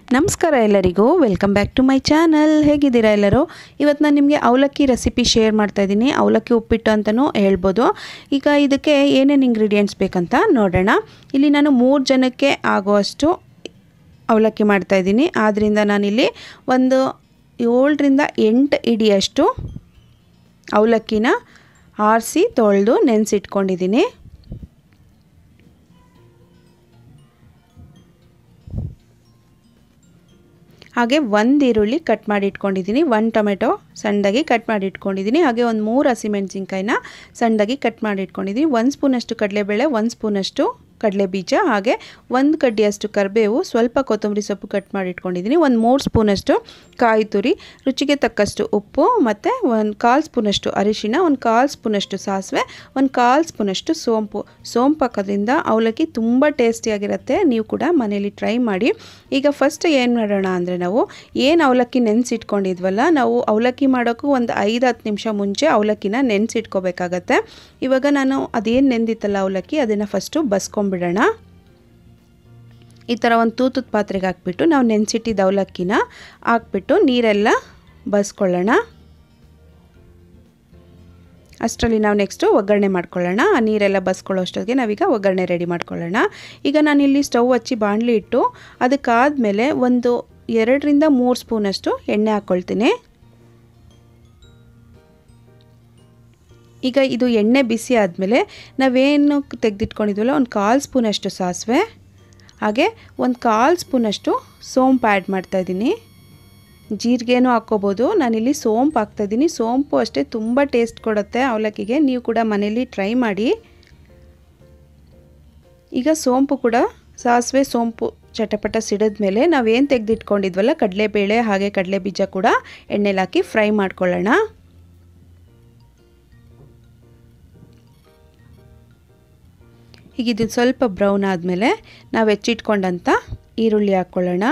ನಮಸ್ಕಾರ ಎಲ್ಲರಿಗೂ welcome back to my channel ಹೇಗಿದ್ದೀರಾ ಎಲ್ಲರೂ ಇವತ್ತು ನಾನು ನಿಮಗೆ ಅವಲಕ್ಕಿ ರೆಸಿಪಿ ಶೇರ್ ಮಾಡ್ತಾ ಇದ್ದೀನಿ ಅವಲಕ್ಕಿ ಉಪ್ಪಿಟ್ಟು ಅಂತಲೂ ಹೇಳ್ಬೋದು ಈಗ ಇದಕ್ಕೆ ಏನೇನು ಇಂಗ್ರೀಡಿಯೆಂಟ್ಸ್ ಬೇಕಂತ ನೋಡೋಣ ಇಲ್ಲಿ ನಾನು ಮೂರು ಜನಕ್ಕೆ ಆಗುವಷ್ಟು ಅವಲಕ್ಕಿ ಮಾಡ್ತಾಯಿದ್ದೀನಿ ಆದ್ದರಿಂದ ನಾನಿಲ್ಲಿ ಒಂದು ಏಳರಿಂದ ಎಂಟು ಇಡಿಯಷ್ಟು ಅವಲಕ್ಕಿನ ಆರಿಸಿ ತೊಳೆದು ನೆನೆಸಿಟ್ಕೊಂಡಿದ್ದೀನಿ ಹಾಗೆ ಒಂದು ಈರುಳ್ಳಿ ಕಟ್ ಮಾಡಿ ಇಟ್ಕೊಂಡಿದ್ದೀನಿ ಒಂದು ಟೊಮೆಟೊ ಸಣ್ಣದಾಗಿ ಕಟ್ ಮಾಡಿ ಇಟ್ಕೊಂಡಿದ್ದೀನಿ ಹಾಗೆ ಒಂದು ಮೂರು ಹಸಿಮೆಣಸಿನ್ಕಾಯಿನ ಸಣ್ಣದಾಗಿ ಕಟ್ ಮಾಡಿ ಇಟ್ಕೊಂಡಿದ್ದೀನಿ ಒಂದು ಸ್ಪೂನಷ್ಟು ಕಡಲೆಬೇಳೆ ಒಂದು ಸ್ಪೂನಷ್ಟು ಕಡಲೆ ಬೀಜ ಹಾಗೆ ಒಂದು ಕಡ್ಡಿಯಷ್ಟು ಕರಿಬೇವು ಸ್ವಲ್ಪ ಕೊತ್ತಂಬರಿ ಸೊಪ್ಪು ಕಟ್ ಮಾಡಿ ಇಟ್ಕೊಂಡಿದ್ದೀನಿ ಒಂದು ಮೂರು ಸ್ಪೂನಷ್ಟು ಕಾಯಿ ತುರಿ ರುಚಿಗೆ ತಕ್ಕಷ್ಟು ಉಪ್ಪು ಮತ್ತು ಒಂದು ಕಾಲು ಸ್ಪೂನಷ್ಟು ಅರಿಶಿಣ ಒಂದು ಕಾಲು ಸ್ಪೂನಷ್ಟು ಸಾಸಿವೆ ಒಂದು ಕಾಲು ಸ್ಪೂನಷ್ಟು ಸೋಂಪು ಸೋಂಪು ಹಾಕೋದ್ರಿಂದ ಅವಲಕ್ಕಿ ತುಂಬ ಟೇಸ್ಟಿಯಾಗಿರುತ್ತೆ ನೀವು ಕೂಡ ಮನೇಲಿ ಟ್ರೈ ಮಾಡಿ ಈಗ ಫಸ್ಟ್ ಏನು ಮಾಡೋಣ ಅಂದರೆ ನಾವು ಏನು ಅವಲಕ್ಕಿ ನೆನೆಸಿಟ್ಕೊಂಡಿದ್ವಲ್ಲ ನಾವು ಅವಲಕ್ಕಿ ಮಾಡೋಕ್ಕೂ ಒಂದು ಐದು ಹತ್ತು ನಿಮಿಷ ಮುಂಚೆ ಅವಲಕ್ಕಿನ ನೆನೆಸಿಟ್ಕೋಬೇಕಾಗತ್ತೆ ಇವಾಗ ನಾನು ಅದೇನು ನೆಂದಿತ್ತಲ್ಲ ಅವಲಕ್ಕಿ ಅದನ್ನು ಫಸ್ಟು ಬಸ್ಕೊಂಬಿಡೋಣ ಈ ಥರ ಒಂದು ತೂತದ ಪಾತ್ರೆಗೆ ಹಾಕ್ಬಿಟ್ಟು ನಾವು ನೆನೆಸಿಟ್ಟಿದ್ದ ಅವಲಕ್ಕಿನ ಹಾಕ್ಬಿಟ್ಟು ನೀರೆಲ್ಲ ಬಸ್ಕೊಳ್ಳೋಣ ಅಷ್ಟರಲ್ಲಿ ನಾವು ನೆಕ್ಸ್ಟು ಒಗ್ಗರಣೆ ಮಾಡ್ಕೊಳ್ಳೋಣ ಆ ನೀರೆಲ್ಲ ಬಸ್ಕೊಳ್ಳೋ ಅಷ್ಟೊತ್ತಿಗೆ ನಾವೀಗ ಒಗ್ಗರಣೆ ರೆಡಿ ಮಾಡ್ಕೊಳ್ಳೋಣ ಈಗ ನಾನಿಲ್ಲಿ ಸ್ಟವ್ ಹಚ್ಚಿ ಬಾಣಲಿ ಇಟ್ಟು ಅದಕ್ಕಾದಮೇಲೆ ಒಂದು ಎರಡರಿಂದ ಮೂರು ಸ್ಪೂನಷ್ಟು ಎಣ್ಣೆ ಹಾಕ್ಕೊಳ್ತೀನಿ ಈಗ ಇದು ಎಣ್ಣೆ ಬಿಸಿ ಆದಮೇಲೆ ನಾವೇನು ತೆಗೆದಿಟ್ಕೊಂಡಿದ್ವಲ್ಲ ಒಂದು ಕಾಲು ಸ್ಪೂನಷ್ಟು ಸಾಸಿವೆ ಹಾಗೆ ಒಂದು ಕಾಲು ಸ್ಪೂನಷ್ಟು ಸೋಂಪು ಆ್ಯಡ್ ಮಾಡ್ತಾಯಿದ್ದೀನಿ ಜೀರಿಗೆನೂ ಹಾಕ್ಕೋಬೋದು ನಾನಿಲ್ಲಿ ಸೋಂಪು ಹಾಕ್ತಾಯಿದ್ದೀನಿ ಸೋಂಪು ಅಷ್ಟೇ ತುಂಬ ಟೇಸ್ಟ್ ಕೊಡುತ್ತೆ ಅವಲಕ್ಕಿಗೆ ನೀವು ಕೂಡ ಮನೇಲಿ ಟ್ರೈ ಮಾಡಿ ಈಗ ಸೋಂಪು ಕೂಡ ಸಾಸಿವೆ ಸೋಂಪು ಚಟಪಟ ಸಿಡಿದ ಮೇಲೆ ನಾವೇನು ತೆಗೆದಿಟ್ಕೊಂಡಿದ್ವಲ್ಲ ಕಡಲೆಬೇಳೆ ಹಾಗೆ ಕಡಲೆ ಬೀಜ ಕೂಡ ಎಣ್ಣೆಲಿ ಹಾಕಿ ಫ್ರೈ ಮಾಡ್ಕೊಳ್ಳೋಣ ಈಗ ಇದು ಸ್ವಲ್ಪ ಬ್ರೌನ್ ಆದಮೇಲೆ ನಾವು ಹೆಚ್ಚಿಟ್ಕೊಂಡಂಥ ಈರುಳ್ಳಿ ಹಾಕ್ಕೊಳ್ಳೋಣ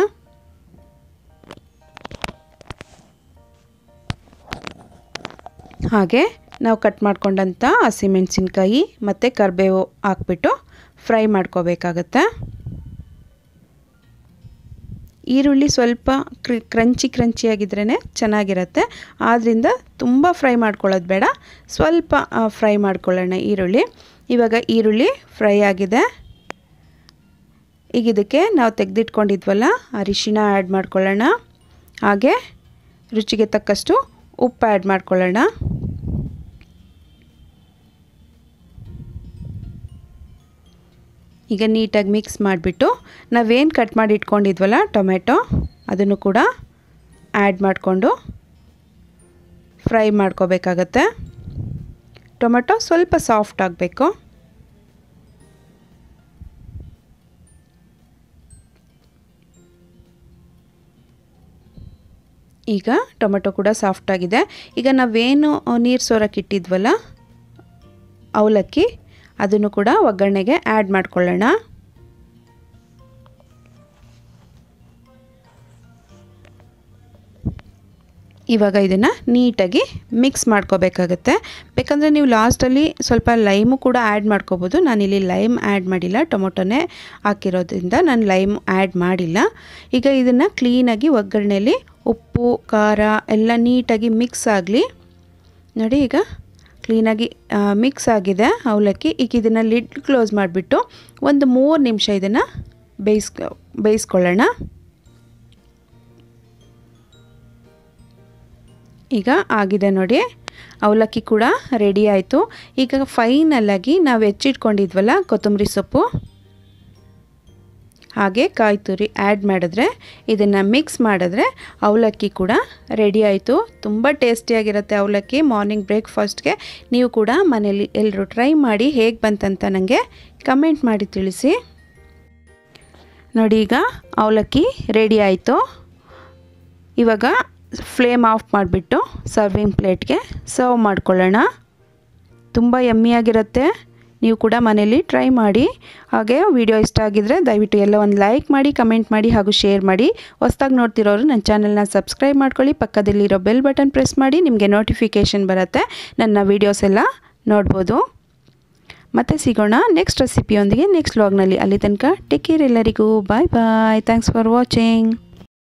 ಹಾಗೆ ನಾವು ಕಟ್ ಮಾಡ್ಕೊಂಡಂಥ ಹಸಿಮೆಣಸಿನ್ಕಾಯಿ ಮತ್ತು ಕರಿಬೇವು ಹಾಕ್ಬಿಟ್ಟು ಫ್ರೈ ಮಾಡ್ಕೋಬೇಕಾಗತ್ತೆ ಈರುಳ್ಳಿ ಸ್ವಲ್ಪ ಕ್ರಂಚಿ ಕ್ರಂಚಿಯಾಗಿದ್ರೇ ಚೆನ್ನಾಗಿರುತ್ತೆ ಆದ್ದರಿಂದ ತುಂಬ ಫ್ರೈ ಮಾಡ್ಕೊಳ್ಳೋದು ಬೇಡ ಸ್ವಲ್ಪ ಫ್ರೈ ಮಾಡ್ಕೊಳ್ಳೋಣ ಈರುಳ್ಳಿ ಇವಾಗ ಈರುಳ್ಳಿ ಫ್ರೈ ಆಗಿದೆ ಈಗ ಇದಕ್ಕೆ ನಾವು ತೆಗೆದಿಟ್ಕೊಂಡಿದ್ವಲ್ಲ ಅರಿಶಿಣ ಆ್ಯಡ್ ಮಾಡ್ಕೊಳ್ಳೋಣ ಹಾಗೆ ರುಚಿಗೆ ತಕ್ಕಷ್ಟು ಉಪ್ಪು ಆ್ಯಡ್ ಮಾಡ್ಕೊಳ್ಳೋಣ ಈಗ ನೀಟಾಗಿ ಮಿಕ್ಸ್ ಮಾಡಿಬಿಟ್ಟು ನಾವೇನು ಕಟ್ ಮಾಡಿ ಇಟ್ಕೊಂಡಿದ್ವಲ್ಲ ಟೊಮೆಟೊ ಅದನ್ನು ಕೂಡ ಆ್ಯಡ್ ಮಾಡಿಕೊಂಡು ಫ್ರೈ ಮಾಡ್ಕೋಬೇಕಾಗತ್ತೆ ಟೊಮೆಟೊ ಸ್ವಲ್ಪ ಸಾಫ್ಟ್ ಆಗಬೇಕು ಈಗ ಟೊಮೆಟೊ ಕೂಡ ಸಾಫ್ಟ್ ಆಗಿದೆ ಈಗ ನಾವೇನು ನೀರು ಸೋರಕ್ಕೆ ಇಟ್ಟಿದ್ವಲ್ಲ ಅವಲಕ್ಕಿ ಅದನ್ನು ಕೂಡ ಒಗ್ಗರಣೆಗೆ ಆ್ಯಡ್ ಮಾಡ್ಕೊಳ್ಳೋಣ ಇವಾಗ ಇದನ್ನು ನೀಟಾಗಿ ಮಿಕ್ಸ್ ಮಾಡ್ಕೋಬೇಕಾಗತ್ತೆ ಬೇಕಂದರೆ ನೀವು ಲಾಸ್ಟಲ್ಲಿ ಸ್ವಲ್ಪ ಲೈಮು ಕೂಡ ಆ್ಯಡ್ ಮಾಡ್ಕೋಬೋದು ನಾನಿಲ್ಲಿ ಲೈಮ್ ಆ್ಯಡ್ ಮಾಡಿಲ್ಲ ಟೊಮೊಟೊನೇ ಹಾಕಿರೋದ್ರಿಂದ ನಾನು ಲೈಮ್ ಆ್ಯಡ್ ಮಾಡಿಲ್ಲ ಈಗ ಇದನ್ನು ಕ್ಲೀನಾಗಿ ಒಗ್ಗರಣೆಯಲ್ಲಿ ಉಪ್ಪು ಖಾರ ಎಲ್ಲ ನೀಟಾಗಿ ಮಿಕ್ಸ್ ಆಗಲಿ ನೋಡಿ ಈಗ ಕ್ಲೀನಾಗಿ ಮಿಕ್ಸ್ ಆಗಿದೆ ಅವಲಕ್ಕಿ ಈಗ ಇದನ್ನು ಲಿಡ್ ಕ್ಲೋಸ್ ಮಾಡಿಬಿಟ್ಟು ಒಂದು ಮೂರು ನಿಮಿಷ ಇದನ್ನು ಬೇಯಿಸ್ ಬೇಯಿಸ್ಕೊಳ್ಳೋಣ ಈಗ ಆಗಿದೆ ನೋಡಿ ಅವಲಕ್ಕಿ ಕೂಡ ರೆಡಿ ಆಯಿತು ಈಗ ಫೈನಲಾಗಿ ನಾವು ಹೆಚ್ಚಿಟ್ಕೊಂಡಿದ್ವಲ್ಲ ಕೊತ್ತಂಬರಿ ಸೊಪ್ಪು ಹಾಗೆ ಕಾಯಿ ತುರಿ ಆ್ಯಡ್ ಮಾಡಿದ್ರೆ ಇದನ್ನು ಮಿಕ್ಸ್ ಮಾಡಿದ್ರೆ ಅವಲಕ್ಕಿ ಕೂಡ ರೆಡಿ ಆಯಿತು ತುಂಬ ಟೇಸ್ಟಿಯಾಗಿರುತ್ತೆ ಅವಲಕ್ಕಿ ಮಾರ್ನಿಂಗ್ ಬ್ರೇಕ್ಫಾಸ್ಟ್ಗೆ ನೀವು ಕೂಡ ಮನೇಲಿ ಎಲ್ಲರೂ ಟ್ರೈ ಮಾಡಿ ಹೇಗೆ ಬಂತಂತ ನನಗೆ ಕಮೆಂಟ್ ಮಾಡಿ ತಿಳಿಸಿ ನೋಡಿ ಈಗ ಅವಲಕ್ಕಿ ರೆಡಿ ಆಯಿತು ಇವಾಗ ಫ್ಲೇಮ್ ಆಫ್ ಮಾಡಿಬಿಟ್ಟು ಸರ್ವಿಂಗ್ ಪ್ಲೇಟ್ಗೆ ಸರ್ವ್ ಮಾಡ್ಕೊಳ್ಳೋಣ ತುಂಬ ಯಮ್ಮಿಯಾಗಿರುತ್ತೆ ನೀವು ಕೂಡ ಮನೇಲಿ ಟ್ರೈ ಮಾಡಿ ಹಾಗೆ ವಿಡಿಯೋ ಇಷ್ಟ ಆಗಿದರೆ ದಯವಿಟ್ಟು ಎಲ್ಲ ಒಂದು ಲೈಕ್ ಮಾಡಿ ಕಮೆಂಟ್ ಮಾಡಿ ಹಾಗೂ ಶೇರ್ ಮಾಡಿ ಹೊಸ್ದಾಗಿ ನೋಡ್ತಿರೋರು ನನ್ನ ಚಾನಲ್ನ ಸಬ್ಸ್ಕ್ರೈಬ್ ಮಾಡ್ಕೊಳ್ಳಿ ಪಕ್ಕದಲ್ಲಿರೋ ಬೆಲ್ ಬಟನ್ ಪ್ರೆಸ್ ಮಾಡಿ ನಿಮಗೆ ನೋಟಿಫಿಕೇಷನ್ ಬರುತ್ತೆ ನನ್ನ ವೀಡಿಯೋಸ್ ಎಲ್ಲ ನೋಡ್ಬೋದು ಮತ್ತೆ ಸಿಗೋಣ ನೆಕ್ಸ್ಟ್ ರೆಸಿಪಿಯೊಂದಿಗೆ ನೆಕ್ಸ್ಟ್ ವ್ಲಾಗ್ನಲ್ಲಿ ಅಲ್ಲಿ ತನಕ ಟೇಕ್ ಕೇರ್ ಎಲ್ಲರಿಗೂ bye bye thanks for watching